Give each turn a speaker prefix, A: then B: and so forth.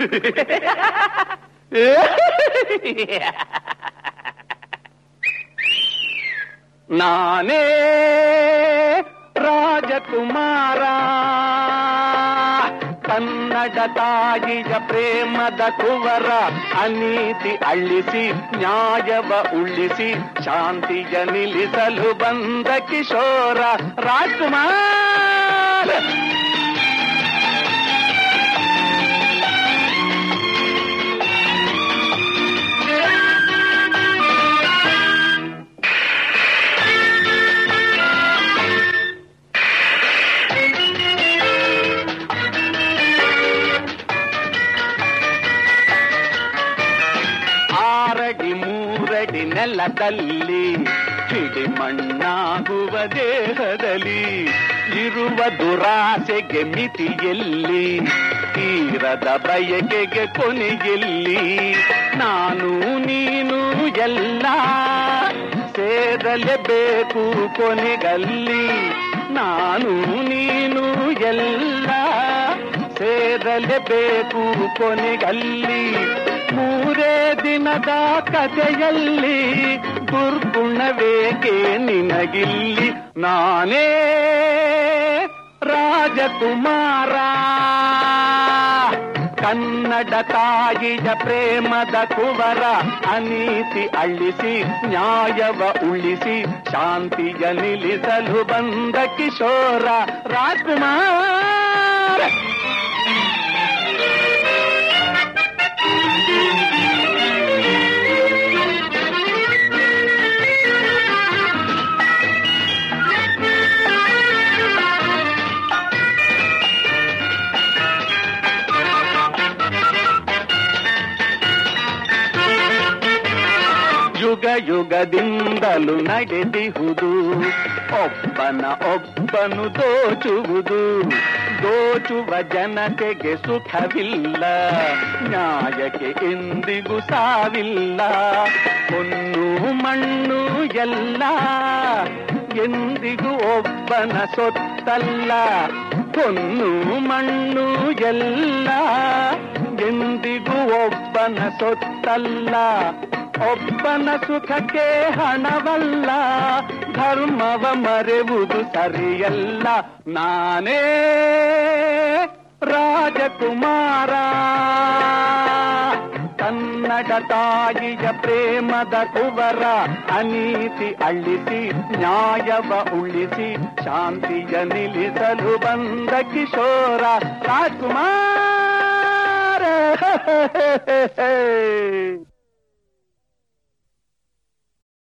A: ನಾನೇ ರಾಜಕುಮಾರ ಕನ್ನಡ ತಾಯಿಯ ಪ್ರೇಮದ ಕುವರ ಅನೀತಿ ಅಳ್ಳಿಸಿ ನ್ಯಾಯವ ಉಳಿಸಿ ಶಾಂತಿಯ ನಿಲ್ಲಿಸಲು ಬಂದ ಕಿಶೋರ ರಾಜ್ಕುಮಾರ್ ಆರಡಿ ಮೂರಡಿ ನೆಲದಲ್ಲಿ ಹಿಡಿ ಮಣ್ಣಾಗುವ ದೇಹದಲ್ಲಿ ಇರುವ ದುರಾಸೆಗೆ ಮಿತಿಯಲ್ಲಿ ತೀರದ ಬಯಕೆಗೆ ಕೊನೆಯಲ್ಲಿ ನಾನು ನೀನು ಎಲ್ಲ ಸೇರಲೇಬೇಕು ಕೊನೆಗಲ್ಲಿ ನಾನು ನೀನು ಎಲ್ಲ ಸೇರಲೇಬೇಕು ಕೊನೆಗಲ್ಲಿ ಮೂರೇ ದಿನದ ಕಥೆಯಲ್ಲಿ ದುರ್ಗುಣವೇಕೆ ನಿನಗಿಲ್ಲಿ ನಾನೇ ರಾಜಕುಮಾರ ಕನ್ನಡ ತಾಯಿಯ ಪ್ರೇಮದ ಕುವರ ಅನೀತಿ ಅಳ್ಳಿಸಿ ನ್ಯಾಯವ ಉಳಿಸಿ ಶಾಂತಿಯ ನಿಲ್ಲಿಸಲು ಬಂದ ಕಿಶೋರ ರಾಜ್ಕುಮಾರ್ ಯುಗ ಯುಗದಿಂದಲೂ ನಡೆದಿಹುದು ಒಬ್ಬನ ಒಬ್ಬನು ದೋಚುವುದು ದೋಚುವ ಜನತೆಗೆ ಸುಖವಿಲ್ಲ ನ್ಯಾಯಕ್ಕೆ ಎಂದಿಗೂ ಸಾವಿಲ್ಲ ಹೊನ್ನು ಮಣ್ಣು ಎಲ್ಲ ಎಂದಿಗೂ ಒಬ್ಬನ ಸೊತ್ತಲ್ಲ ಹೊನ್ನು ಮಣ್ಣು ಎಲ್ಲ ಎಂದಿಗೂ ಒಬ್ಬನ ಸೊತ್ತಲ್ಲ ಒಬ್ಬನ ಸುಖಕ್ಕೆ ಹಣವಲ್ಲ ಧರ್ಮವ ಮರೆಯುವುದು ಸರಿಯಲ್ಲ ನಾನೇ ರಾಜಕುಮಾರ ಕನ್ನಡ ತಾಯಿಯ ಪ್ರೇಮದ ಕುವರ ಅನೀತಿ ಅಳ್ಳಿಸಿ ನ್ಯಾಯವ ಉಳಿಸಿ ಶಾಂತಿಯ ನಿಲ್ಲಿಸಲು ಬಂದ ಕಿಶೋರ ರಾಜ್ಕುಮಾರ